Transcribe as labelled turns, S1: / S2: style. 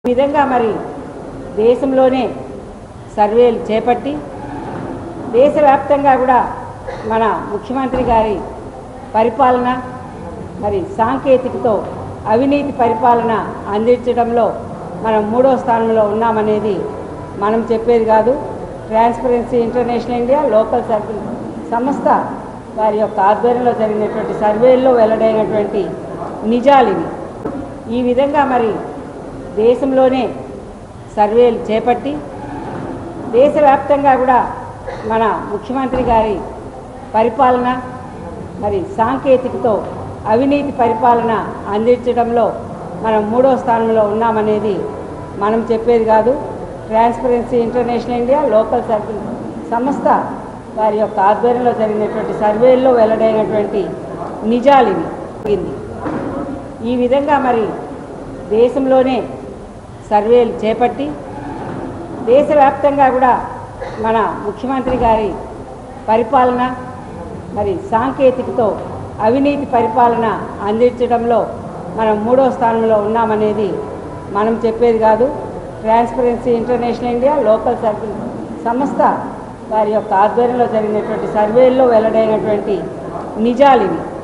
S1: ఈ విధంగా మరి దేశంలోనే సర్వేలు చేపట్టి దేశవ్యాప్తంగా కూడా మన ముఖ్యమంత్రి గారి పరిపాలన మరి సాంకేతికతో అవినీతి పరిపాలన అందించడంలో మనం మూడో స్థానంలో ఉన్నామనేది మనం చెప్పేది కాదు Transparency International India local circle సంస్థ వారి యొక్క ఆధ్వర్యంలో జరిగినటువంటి సర్వేల్లో వెల్లడైనటువంటి నిజాలు ఇవి ఈ విధంగా మరి దేశంలోనే సర్వేలు చేపట్టి దేశవ్యాప్తంగా కూడా మన ముఖ్యమంత్రి గారి పరిపాలన మరి సాంకేతికతో అవినీతి పరిపాలన అందించడంలో మనం మూడో స్థానంలో ఉన్నామనేది మనం చెప్పేది కాదు Transparency International India local circle సంస్థ వారి యొక్క ఆధ్వర్యంలో జరిగినటువంటి సర్వేల్లో వెల్లడైనటువంటి నిజాలు ఇవి జరిగింది. ఈ విధంగా మరి దేశంలోనే సర్వేలు చేపట్టి దేశవ్యాప్తంగా కూడా మన ముఖ్యమంత్రి గారి పరిపాలన మరి సాంకేతికతో అవినీతి పరిపాలన అందించడంలో మనం మూడో స్థానంలో ఉన్నామనేది మనం చెప్పేది కాదు Transparency International India local circle సంస్థ వారి యొక్క ఆధ్వర్యంలో జరిగినటువంటి సర్వేల్లో వెల్లడైనటువంటి నిజాలు ఇవి